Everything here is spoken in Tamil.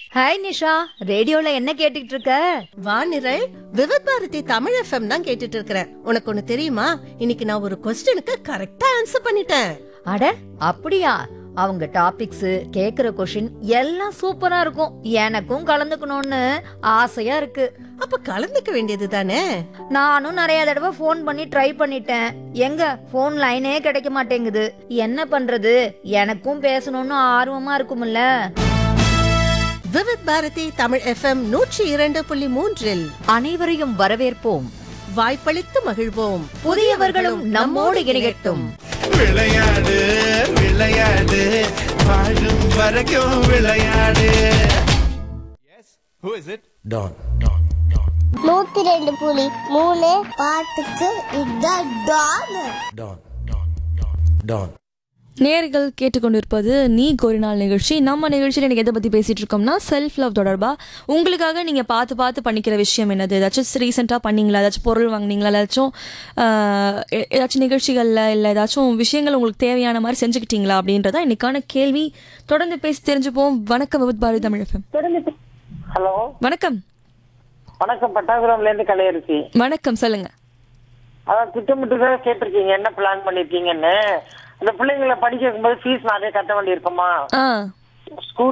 ஹாய் நிஷா ரேடியோல என்ன கேட்டுட்டு இருக்க வானிரல் விவத் பாரதி தமிழ் எஃப்எம் தான் கேட்டுட்டு இருக்கிறேன் உனக்கு ஒண்ணு தெரியுமா இன்னைக்கு நான் ஒரு கொஸ்டினுக்கு கரெக்டா ஆன்சர் பண்ணிட்டேன் அட அப்படியா அவங்க டாபிக்ஸ் கேக்குற கொஷின் எல்லாம் சூப்பரா இருக்கும் எனக்கும் கலந்துக்கணும்னு ஆசையா இருக்கு அப்ப கலந்துக்க வேண்டியது தானே நானும் நிறைய தடவை ஃபோன் பண்ணி ட்ரை பண்ணிட்டேன் எங்க ஃபோன் லைனே கிடைக்க மாட்டேங்குது என்ன பண்றது எனக்கும் பேசணும்னு ஆர்வமா இருக்கும்ல விவத் பாரதி தமிழ் எஃப்எம் நூற்றி இரண்டு புள்ளி மூன்றில் அனைவரையும் வரவேற்போம் வாய்ப்பளித்து மகிழ்வோம் புதியவர்களும் நம்மோடு இணையட்டும் விளையாடு விளையாடு வாழும் வரைக்கும் விளையாடு Who is it? Don. நூத்தி ரெண்டு புலி மூணு பாட்டுக்கு இதுதான் டான் Don. Don. நேர்கள் கேட்டுக்கொண்டிருப்பது நீ கோரினால் நிகழ்ச்சி நம்ம நிகழ்ச்சியில் எனக்கு எதை பற்றி பேசிகிட்டு இருக்கோம்னா செல்ஃப் லவ் தொடர்பாக உங்களுக்காக நீங்கள் பார்த்து பார்த்து பண்ணிக்கிற விஷயம் என்னது ஏதாச்சும் ரீசெண்டாக பண்ணீங்களா ஏதாச்சும் பொருள் வாங்குனீங்களா ஏதாச்சும் ஆஹ், எ- ஏதாச்சும் நிகழ்ச்சிகளில் இல்லை ஏதாச்சும் விஷயங்கள் உங்களுக்கு தேவையான மாதிரி செஞ்சுக்கிட்டீங்களா அப்படின்றத இன்னைக்கான கேள்வி தொடர்ந்து பேசி தெரிஞ்சுப்போம் வணக்கம் விபத் பாரதி தமிழ் FM. ஹலோ வணக்கம் வணக்கம் பட்டாபுரம்ல இருந்து கலையரசி வணக்கம் சொல்லுங்கள் அதான் திட்டமிட்டு தான் கேட்டிருக்கீங்க என்ன பிளான் பண்ணிருக்கீங்கன்னு அந்த பிள்ளைங்களை படிக்க வைக்கும்போது ஃபீஸ் நிறைய கட்ட வேண்டியிருக்குமா ஆ ஸ்கூல்